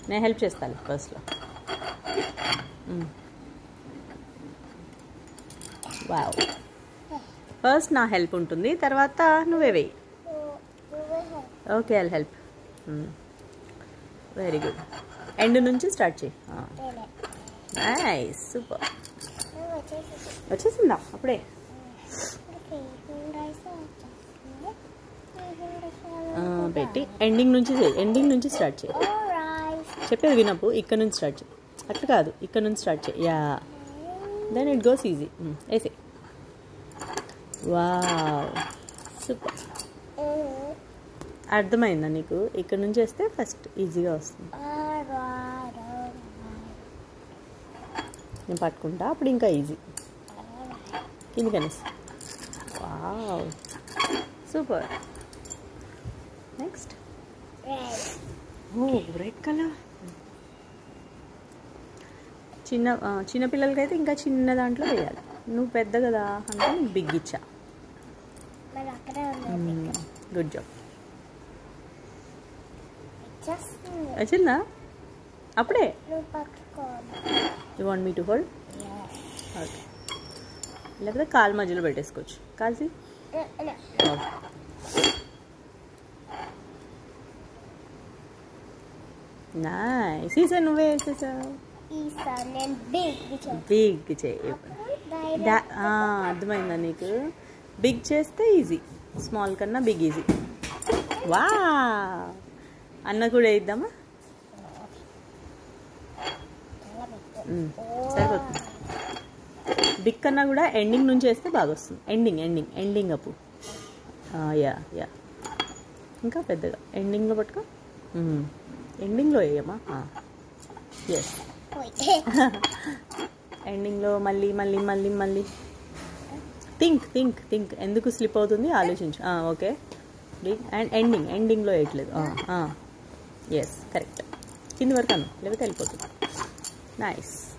నేను హెల్ప్ చేస్తాను ఫస్ట్లో వావ్ ఫస్ట్ నా హెల్ప్ ఉంటుంది తర్వాత నువ్వే వెయ్యి okay I'll help very good end నుంచి స్టార్ట్ చేయి నైస్ సూపర్ వచ్చేసిందా అప్పుడే ఆ, పెట్టి ఎండింగ్ నుంచి చేయి ఎండింగ్ నుంచి స్టార్ట్ చేయి చెప్పేది వినపు ఇక్కడ నుంచి స్టార్ట్ చేయి అట్లా కాదు ఇక్కడ నుంచి స్టార్ట్ చేయి ya then it goes easy వేసే వావ్ సూపర్ అర్థమైందా నీకు ఇక్కడ నుంచి వేస్తే ఫస్ట్ ఈజీగా వస్తుంది నేను పట్టుకుంటా అప్పుడు ఇంకా ఈజీ కింది కనేసి వావ్ సూపర్ నెక్స్ట్ ఓ రెడ్ కలర్ చిన్న ఆ, చిన్న పిల్లలకైతే ఇంకా చిన్న దాంట్లో వేయాలి నువ్వు పెద్ద కదా అంటే బిగ్ ఇచ్చా మరి అక్కడే ఉంది గుడ్ జాబ్ వచ్చేస్తుంది వచ్చిందా అప్పుడే నువ్వు పట్టుకోవాలి you want me to hold okay లేకపోతే కాలు మధ్యలో పెట్టేసుకోవచ్చు కాల్సి నైస్ ఈసారి నువ్వే వేసేసావు ఈసారి నేను బిగ్ బిగ్ చేయి దా- ఆ, అర్థమైందా నీకు బిగ్ చేస్తే ఈజీ స్మాల్ కన్నా బిగ్ ఈజీ వా అన్న కూడా వేద్దామా మ్మ్. సరిపోతుంది బిగ్ కన్నా కూడా ఎండింగ్ నుంచి వేస్తే బాగా వస్తుంది ఎండింగ్ ఎండింగ్ ఎండింగ్ అప్పు ఆ, యా యా ఇంకా పెద్దగా ఎండింగ్లో పట్టుకో మ్మ్. ఎండింగ్లో వేయమ్మా ఎస్ ఎండింగ్లో మళ్ళీ మళ్ళీ మళ్ళీ మళ్ళీ థింక్ థింక్ థింక్ ఎందుకు స్లిప్ అవుతుంది ఆలోచించు ఓకే అండ్ ఎండింగ్ ఎండింగ్లో వేయట్లేదు ఎస్ కరెక్ట్ కింది వరకు అను లేకపోతే వెళ్ళిపోతుంది నైస్